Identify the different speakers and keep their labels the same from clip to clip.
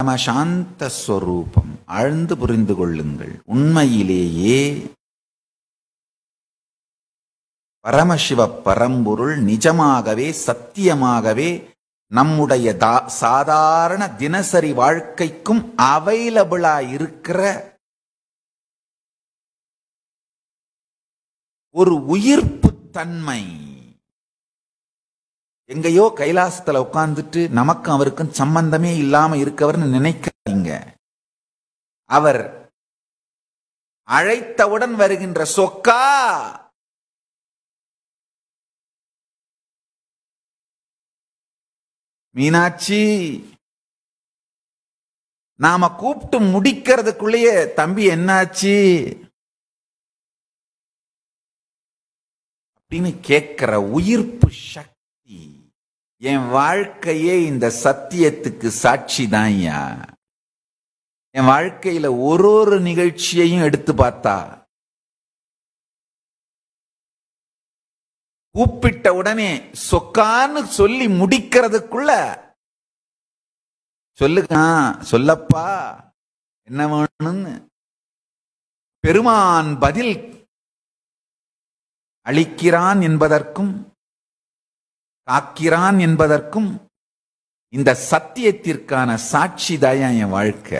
Speaker 1: பரமசாந்த ஸ்வரூபம் ஆழ்ந்து புரிந்து கொள்ளுங்கள் உண்மையிலேயே பரமசிவ பரம்பொருள் நிஜமாகவே சத்தியமாகவே நம்முடைய தா- சாதாரண தினசரி வாழ்க்கைக்கும் அவைலபிளா இருக்கிற ஒரு உயிர்ப்பு தன்மை எங்கேயோ கைலாசத்துல உட்கார்ந்துட்டு நமக்கும் அவருக்கும் சம்பந்தமே இல்லாம இருக்கவர்னு நினைக்காதீங்க அவர் அழைத்தவுடன் வருகின்ற சொக்கா மீனாட்சி நாம கூப்பிட்டு முடிக்கிறதுக்குள்ளேயே தம்பி என்னாச்சு அப்படின்னு கேட்கிற உயிர்ப்பு சக்தி என் வாழ்க்கையே இந்த சத்தியத்துக்கு சாட்சி தான்யா என் வாழ்க்கையில ஒரு ஒரு நிகழ்ச்சியையும் எடுத்து பார்த்தா கூப்பிட்ட உடனே சொக்கான்னு சொல்லி முடிக்கிறதுக்குள்ள சொல்லுங்க சொல்லப்பா என்ன வேணும்னு பெருமான் பதில் அளிக்கிறான் என்பதற்கும் காக்கிறான் என்பதற்கும் இந்த சத்தியத்திற்கான சாட்சி என் வாழ்க்கை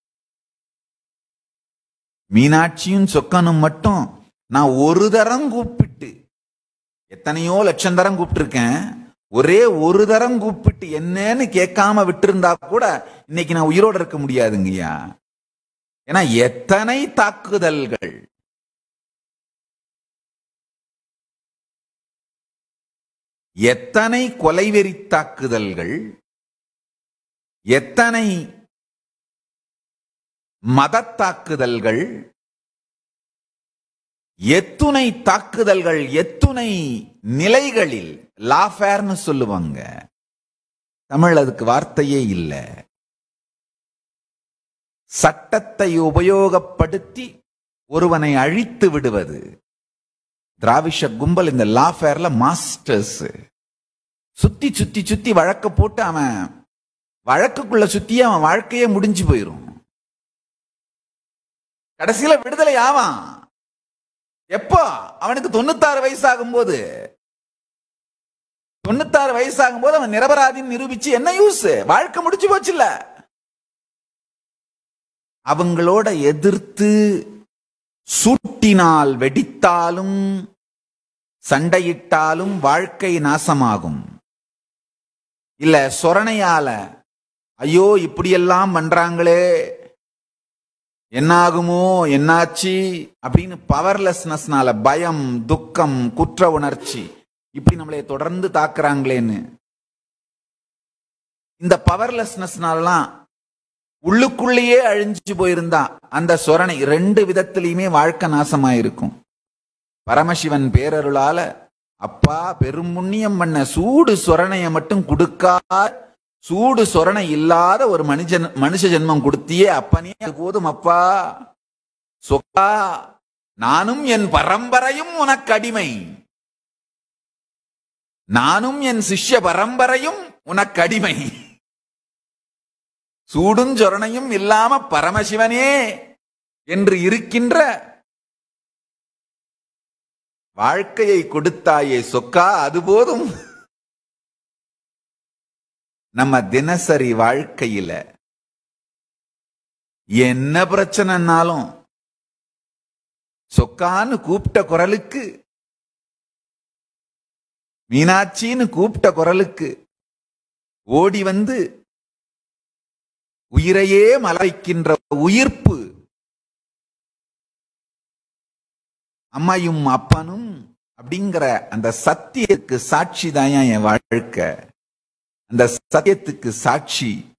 Speaker 1: மீனாட்சியும் சொக்கனும் மட்டும் நான் ஒரு தரம் கூப்பிட்டு எத்தனையோ லட்சம் தரம் கூப்பிட்டிருக்கேன் ஒரே ஒரு தரம் கூப்பிட்டு என்னன்னு கேட்காம விட்டிருந்தா கூட இன்னைக்கு நான் உயிரோட இருக்க முடியாதுங்கய்யா ஏன்னா எத்தனை தாக்குதல்கள் எத்தனை கொலைவெறி தாக்குதல்கள் எத்தனை மத தாக்குதல்கள் எத்துணை தாக்குதல்கள் எத்துணை நிலைகளில் லாஃபேர்னு சொல்லுவாங்க தமிழ் அதுக்கு வார்த்தையே இல்லை சட்டத்தை உபயோகப்படுத்தி ஒருவனை அழித்து விடுவது திராவிஷ கும்பல் இந்த லாஃபேர்ல மாஸ்டர்ஸ் சுத்தி சுத்தி சுத்தி வழக்க போட்டு அவன் வழக்குக்குள்ள சுத்தி அவன் வாழ்க்கையே முடிஞ்சு போயிரும் கடைசியில விடுதலை ஆவான் எப்போ அவனுக்கு தொண்ணூத்தாறு வயசாகும் போது தொண்ணூத்தாறு வயசாகும் போது அவன் நிரபராதின்னு நிரூபிச்சு என்ன யூஸ் வாழ்க்கை முடிச்சு போச்சுல்ல அவங்களோட எதிர்த்து சூட்டினால் வெடித்தாலும் சண்டையிட்டாலும் வாழ்க்கை நாசமாகும் இல்ல சொரணையால ஐயோ இப்படியெல்லாம் பண்றாங்களே என்னாகுமோ என்னாச்சு அப்படின்னு பவர்லெஸ்னஸ்னால பயம் துக்கம் குற்ற உணர்ச்சி இப்படி நம்மளை தொடர்ந்து தாக்குறாங்களேன்னு இந்த பவர்லெஸ்னஸ்னாலாம் உள்ளுக்குள்ளேயே அழிஞ்சு போயிருந்தா அந்த சொரணை ரெண்டு விதத்திலையுமே வாழ்க்கை நாசமாயிருக்கும் பரமசிவன் பேரருளால அப்பா பெரும் புண்ணியம் பண்ண சூடு சொரணைய மட்டும் கொடுக்கா சூடு சொரணை இல்லாத ஒரு மனுஷன் மனுஷ ஜென்மம் கொடுத்தியே அப்பனே அது போதும் அப்பா சொக்கா நானும் என் பரம்பரையும் உனக்கு அடிமை நானும் என் சிஷ்ய பரம்பரையும் உனக்கு அடிமை சூடும் சொரணையும் இல்லாம பரமசிவனே என்று இருக்கின்ற வாழ்க்கையை கொடுத்தாயே சொக்கா அது போதும் நம்ம தினசரி வாழ்க்கையில என்ன பிரச்சனைனாலும் சொக்கான்னு கூப்பிட்ட குரலுக்கு மீனாட்சின்னு கூப்பிட்ட குரலுக்கு ஓடி வந்து உயிரையே மலைக்கின்ற உயிர்ப்பு அம்மையும் அப்பனும் அப்படிங்கிற அந்த சத்தியத்துக்கு சாட்சி தான் என் வாழ்க்கை அந்த சத்தியத்துக்கு சாட்சி